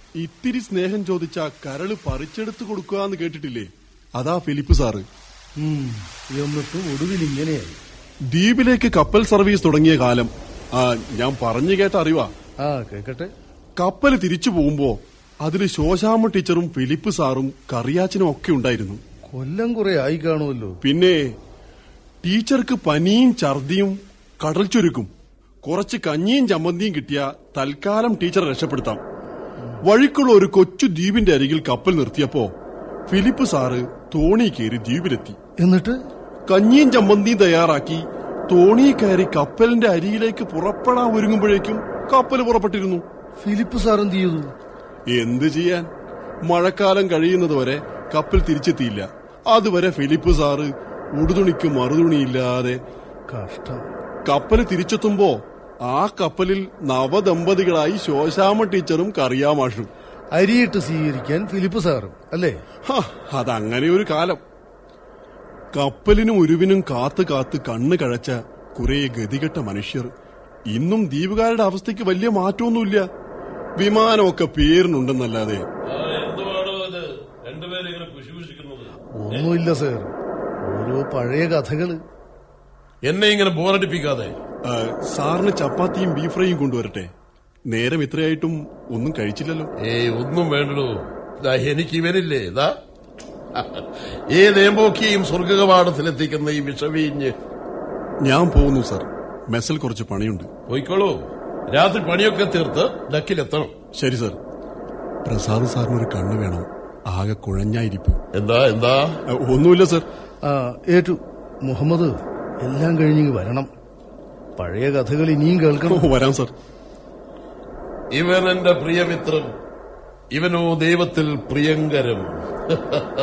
ഇത്തിരി സ്നേഹം ചോദിച്ച കരള് പറിച്ചെടുത്ത് കൊടുക്കുക എന്ന് കേട്ടിട്ടില്ലേ അതാ ഫിലിപ്പ് സാറ് ഉം, എന്നിട്ടും ഒടുവിൽ ഇങ്ങനെയായി ദ്വീപിലേക്ക് കപ്പൽ സർവീസ് തുടങ്ങിയ കാലം ആ ഞാൻ പറഞ്ഞു കേട്ട അറിവാ ആ കേക്കട്ടെ കപ്പൽ തിരിച്ചു പോകുമ്പോ അതില് ശോശാമ്മ ടീച്ചറും ഫിലിപ്പ് സാറും കറിയാച്ചനും ഒക്കെ ഉണ്ടായിരുന്നു കൊല്ലം കുറെ ആയി കാണുമല്ലോ പിന്നെ ടീച്ചർക്ക് പനിയും ഛർദിയും കടൽ ചുരുക്കും കുറച്ച് കഞ്ഞിയും ചമ്മന്തിയും കിട്ടിയ തൽക്കാലം ടീച്ചറെ രക്ഷപ്പെടുത്താം വഴിക്കുള്ള ഒരു കൊച്ചു ദ്വീപിന്റെ അരികിൽ കപ്പൽ നിർത്തിയപ്പോ ഫിലിപ്പ് സാറ് തോണി കയറി ദ്വീപിലെത്തി എന്നിട്ട് കഞ്ഞിയും ചമ്മന്തിയും തയ്യാറാക്കി തോണി കയറി കപ്പലിന്റെ അരിയിലേക്ക് പുറപ്പെടാൻ ഒരുങ്ങുമ്പോഴേക്കും കപ്പൽ പുറപ്പെട്ടിരുന്നു ഫിലിപ്പ് സാർ എന്ത് ചെയ്തു എന്ത് ചെയ്യാൻ മഴക്കാലം കഴിയുന്നതുവരെ കപ്പൽ തിരിച്ചെത്തിയില്ല അതുവരെ ഫിലിപ്പ് സാറ് ഉടുതുണിക്ക് മറുതുണിയില്ലാതെ കഷ്ടം കപ്പൽ തിരിച്ചെത്തുമ്പോ ആ കപ്പലിൽ നവദമ്പതികളായി ശോശാമ ടീച്ചറും കറിയാമാഷും അരിയിട്ട് സ്വീകരിക്കാൻ ഫിലിപ്പ് സാറും അല്ലേ ഹ, അതങ്ങനെ ഒരു കാലം കപ്പലിനും ഉരുവിനും കാത്ത് കാത്ത് കണ്ണ് കഴച്ച കുറെ ഗതികെട്ട മനുഷ്യർ ഇന്നും ദ്വീപുകാരുടെ അവസ്ഥയ്ക്ക് വലിയ മാറ്റമൊന്നുമില്ല വിമാനമൊക്കെ പേരിനുണ്ടെന്നല്ലാതെ ആ, എന്തുവാടോ ഇത് രണ്ടുപേരും ഇങ്ങനെ കുശികുശിക്കുന്നത് ഒന്നുമില്ല സാർ ഓരോ പഴയ കഥകള് എന്നെ ഇങ്ങനെ ബോറടിപ്പിക്കാതെ ആ, സാറിന് ചപ്പാത്തിയും ബീഫ് ഫ്രൈയും കൊണ്ടുവരട്ടെ നേരം ഇത്രയായിട്ടും ഒന്നും കഴിച്ചില്ലല്ലോ ഏയ് ഒന്നും വേണ്ടടോ ദാ എനിക്ക് ഇവരില്ലേ ഇതാ ഏതേമ്പോക്കിയും സ്വർഗകവാടത്തിലെത്തിക്കുന്ന ഈ വിഷവീഞ്ഞ് ഞാൻ പോകുന്നു സാർ മെസ്സിൽ കുറച്ച് പണിയുണ്ട് പോയിക്കോളൂ രാത്രി പണിയൊക്കെ തീർത്ത് ഡക്കിലെത്തണം ശരി സാർ പ്രസാദ് സാറിനൊരു കണ്ണ് വേണം ആകെ കുഴഞ്ഞായിരിക്കും എന്താ എന്താ ആ, ഒന്നുമില്ല സാർ ആ ഏറ്റു മുഹമ്മദ് എല്ലാം കഴിഞ്ഞ് വരണം പഴയ കഥകൾ ഇനിയും ഓ, കേൾക്കണം വരാം സാർ ഇവൻ എന്റെ പ്രിയമിത്രം ഇവനോ ദൈവത്തിൽ പ്രിയങ്കരം